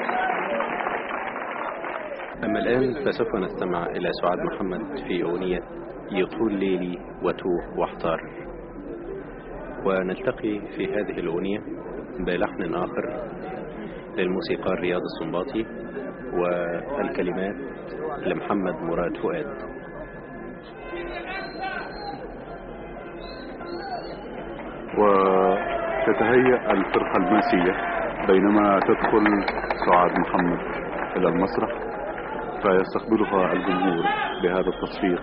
أما الآن فسوف نستمع إلى سعاد محمد في أغنية يطول ليلي وتوه واحتار ونلتقي في هذه الأغنية بلحن آخر للموسيقار رياض السنباطي والكلمات لمحمد مراد فؤاد وتتهيأ الفرقة الماسية بينما تدخل سعاد محمد إلى المسرح فيستقبلها الجمهور بهذا التصفيق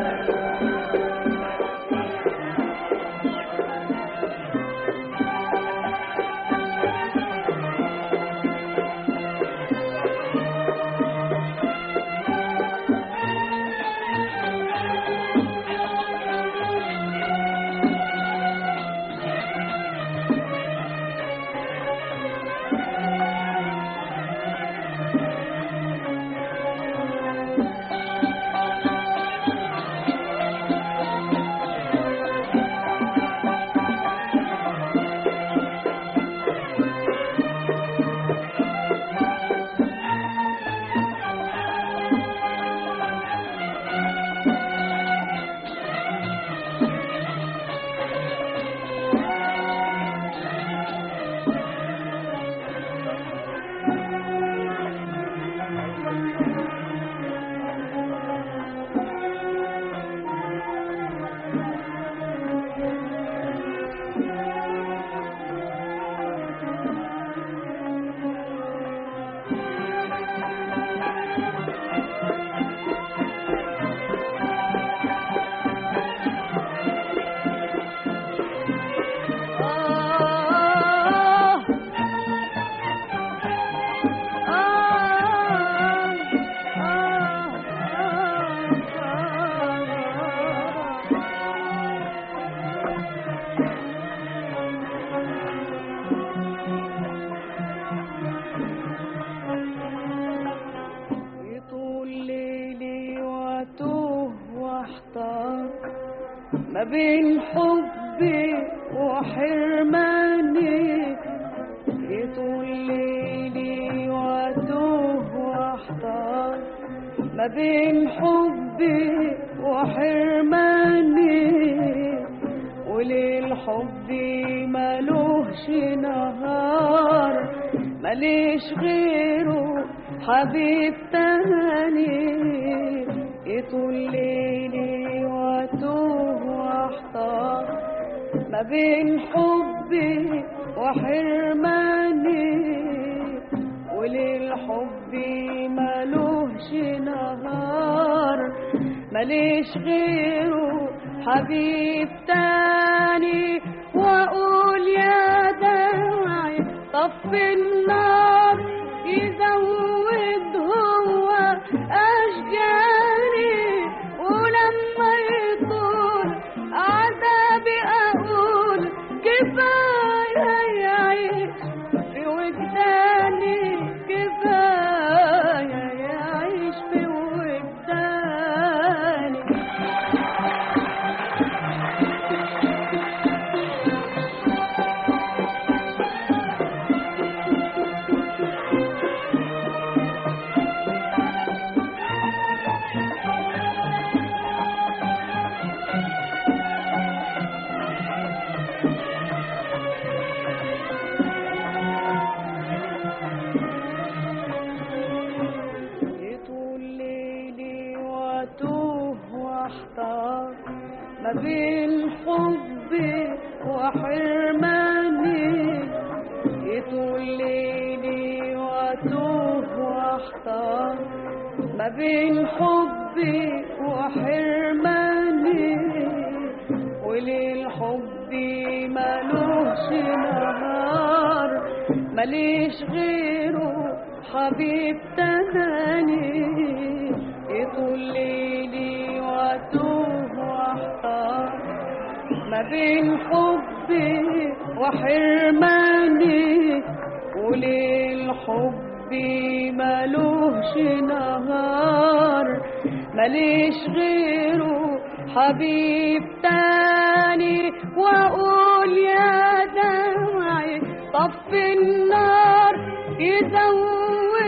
يطول ليلي واتوه واحتار ما بين حبي وحرماني يطول ليلي واتوه واحتار ما بين حبي وحرماني وللحب ملوش نهار ماليش غيره حبيب تاني يطول ليلي واتوه واحتار ما بين حبي وحرماني وللحب ملوش نهار ماليش غيره حبيب تاني واقول يا داعي طفي النار يزود هو أشجاري ولما يطول عذابي أقول كفاية يعيش في وجداني كفاية يعيش في وجداني يطول ليلي واتوه واحتار ما بين حبي وحرماني يطول ليلي واتوه واحتار ما بين حبي وحرماني وللحب ملوش نهار ماليش غيره حبيب تاني يطول ليلي واتوه واحتار ما بين حبي وحرماني وللحب ملوش نهار ماليش غيره حبيب تاني واقول يا دمعي طفي النار يزود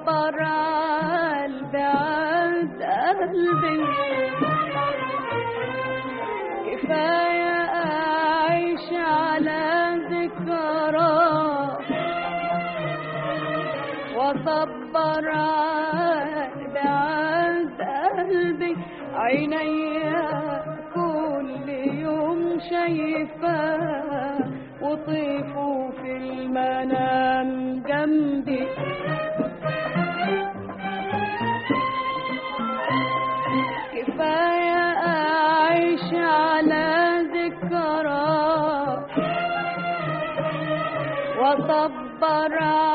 وصبر عالبعد قلبي كفاية أعيش على ذكرى وصبر عالبعد قلبي عيني كل يوم شايفة وطيفوا في المنام جنبي كفاية أعيش على ذكرى وصبر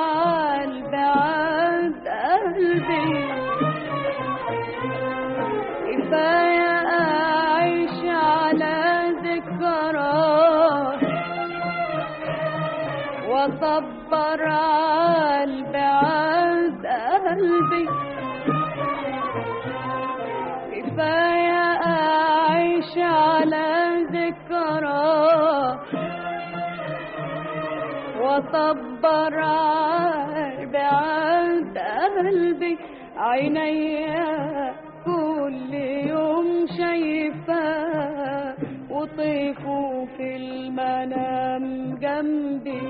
عالبعد قلبي كفاية أعيش على ذكرى وصبر عالبعد قلبي كفاية أعيش على ذكرى وصبر بعد قلبي عيني كل يوم شايفة وطيفوا في المنام جنبي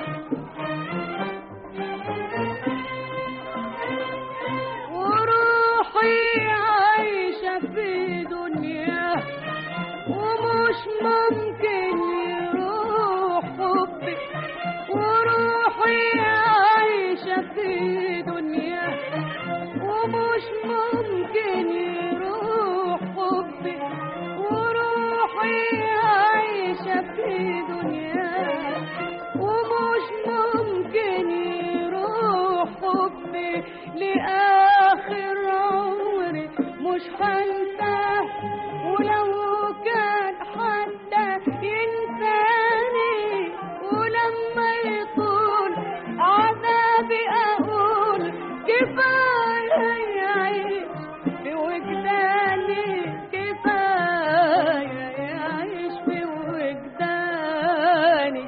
وروحي عايشة في دنيا ومش ممكن يروح حبي وروحي عايشة في دنيا ومش ممكن يروح حبي وروحي عايشة في دنيا ومش ممكن يروح حبي لآخر عمري مش هنساه ولو كان حتى ينساني ولما يطول عذابي أقول كفاية يعيش في وجداني كفاية يعيش في وجداني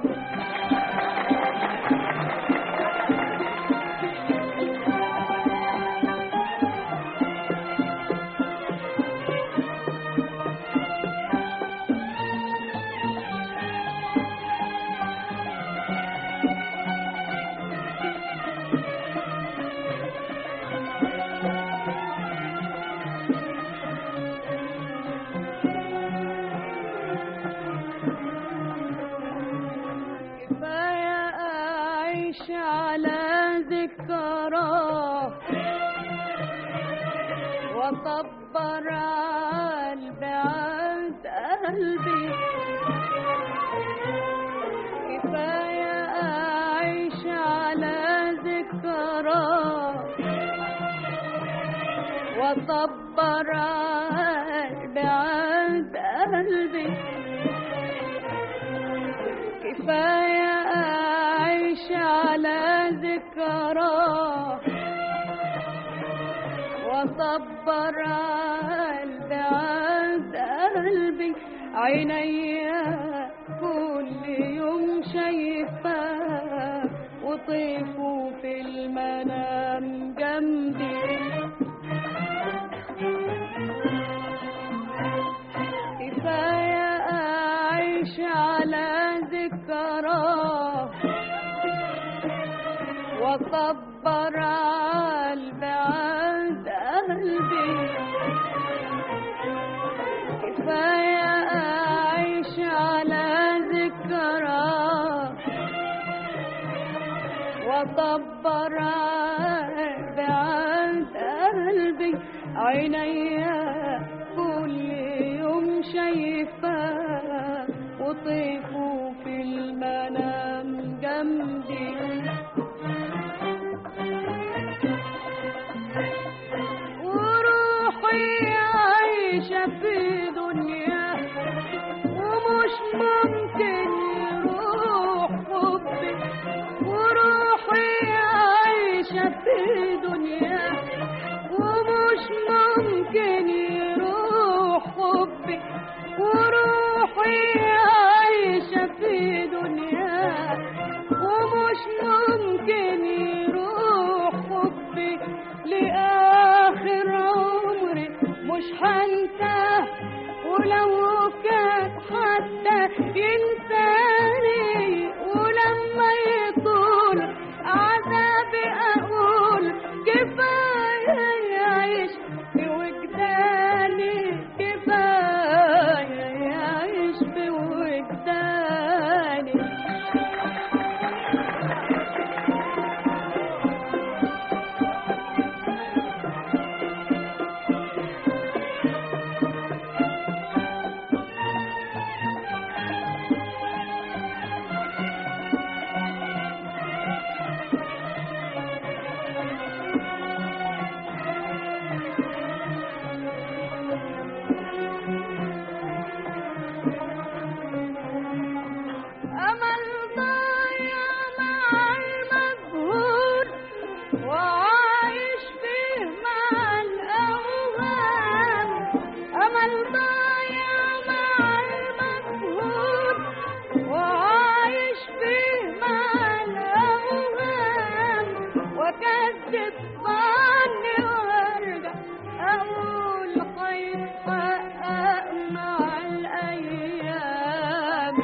كفاية أعيش على ذكرى وصبر عالبعد قلبي كفاية أعيش على ذكرى وصبر عالبعد قلبي كفاية أعيش على ذكرى وصبر عالبعد قلبي عيني كل يوم شايفة وطيفوا في المنام جنبي كفاية أعيش على ذكرى وصبر عالبعد قلبي كفاية أعيش على ذكرى وصبر بعد قلبي عيني كل يوم شايفة وطيفوا في المنام جنبي وروحي عايشة في دنيا ومش ممكن يروح حبي وروحي عايشة في دنيا ومش ممكن يروح حبي وروحي عايشة في دنيا ومش ممكن يروح حبي لآخر عمري مش هنساه ولو كان حتى ينساني ولما يطول عذابي أقول كفاية يعيش في وجداني كفاية يعيش في وجداني أمل ضايع مع المجهول وعايش فيه مع الأوهام أمل ضايع مع المجهول وعايش فيه مع الأوهام وأكذب ظني وأرجع أقول هيتحقق مع الأيام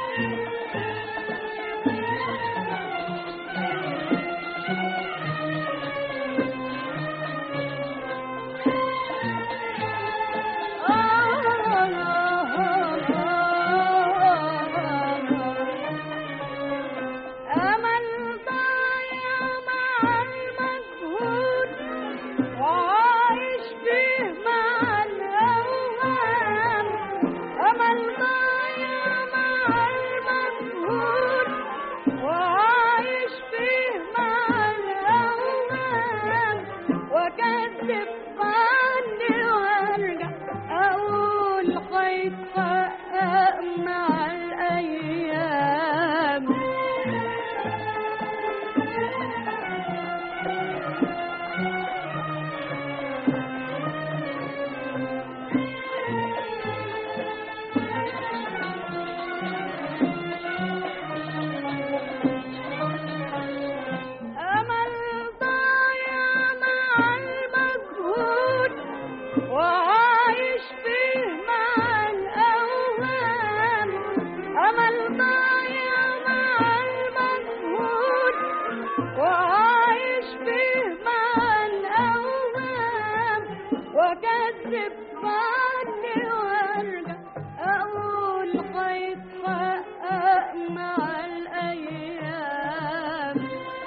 أمل ضايع مع المجهول وعايش فيه مع الأوهام أمل ضايع مع المجهول وعايش فيه مع الأوهام وأكذب ظني وأرجع أقول هيتحقق مع الأيام أمل ضايع مع المجهول وعايش فيه مع الأوهام أمل ضايع مع المجهول وعايش فيه مع الأوهام وأكذب ظني وأرجع أقول هيتحقق مع الأيام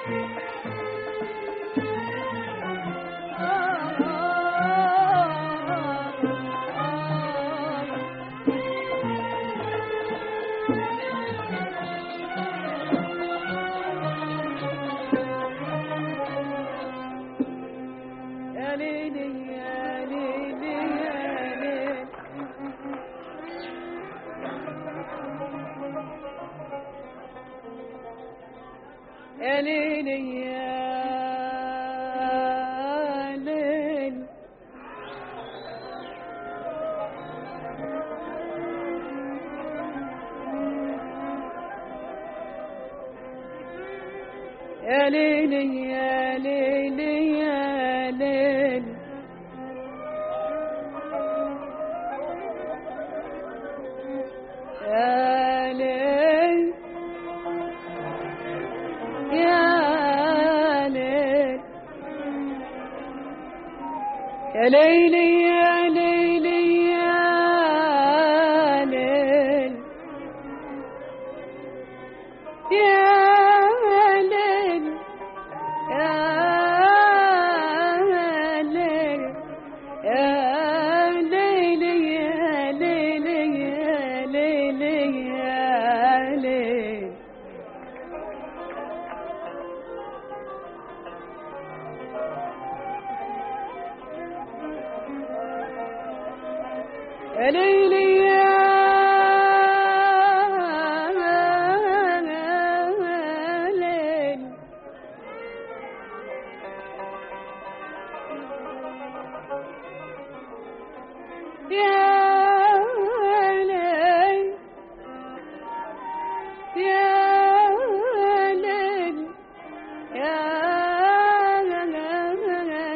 يا ليلي يا ليلي يا ليلي يا ليلي يا ليل يا ليلي يا ليلي يا ليل يا ليل يا ليل يا ليلي يا ليلي يا ليل يا ليل يا ليل يا ليلي يا ليلي يا ليلي يا ليل يا ليلي يا ليل يا ليل يا ليل يا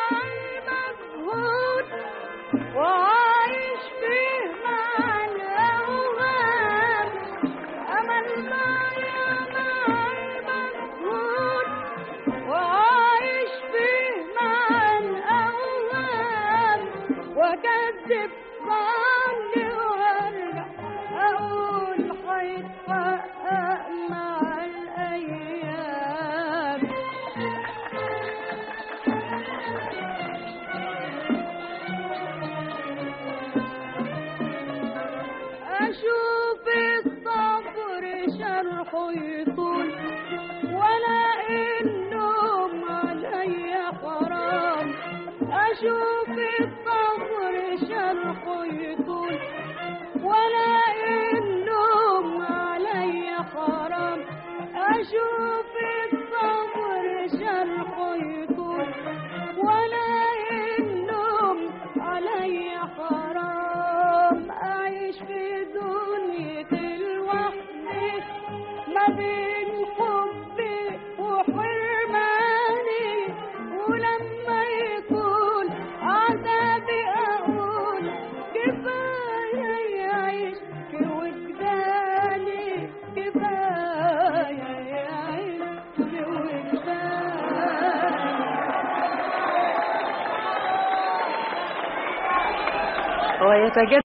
المجهول وعايش فيه مع الأوهام أمل معايا مع المجهول وعايش فيه مع الأوهام وأكذب عني وأرجع أقول هيتحقق مع الأيام أشوف الصبر شرحه يطول ولا النوم علي حرام أشوف الصبر شرحه يطول ولا النوم علي حرام أشوف الصبر شرحه يطول ولا النوم علي حرام أعيش في دنيا الوحدة ما بين حبي وحرماني ولما يكون عذابي أقول كفاية يعيش في وجداني كفاية يعيش في وجداني ويتجدد